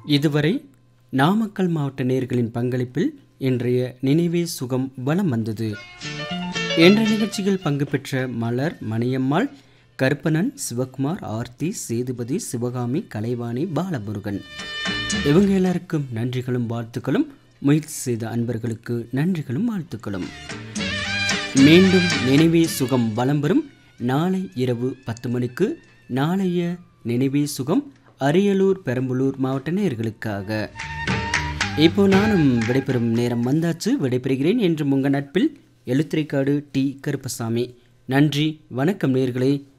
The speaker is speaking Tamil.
இதுவரை நாமக்கல் மாவட்ட நேர்களின் பங்களிப்பில் இன்றைய நினைவே சுகம் வலம் வந்தது என்ற நிகழ்ச்சியில் பங்கு பெற்ற மலர் மணியம்மாள் கருப்பணன் சிவகுமார் ஆர்த்தி சேதுபதி சிவகாமி கலைவாணி பாலமுருகன் இவங்க எல்லாருக்கும் நன்றிகளும் வாழ்த்துக்களும் முயற்சி செய்த அன்பர்களுக்கு நன்றிகளும் வாழ்த்துக்களும் மீண்டும் நினைவே சுகம் வலம் வரும் நாளை இரவு பத்து மணிக்கு நாளைய நினைவே சுகம் அரியலூர் பெரம்பலூர் மாவட்ட நேயர்களுக்காக இப்போ நானும் விடைபெறும் நேரம் வந்தாச்சு விடைபெறுகிறேன் என்று உங்கள் நட்பில் எழுத்துரைக்காடு டி கருப்பசாமி நன்றி வணக்கம் நேர்களே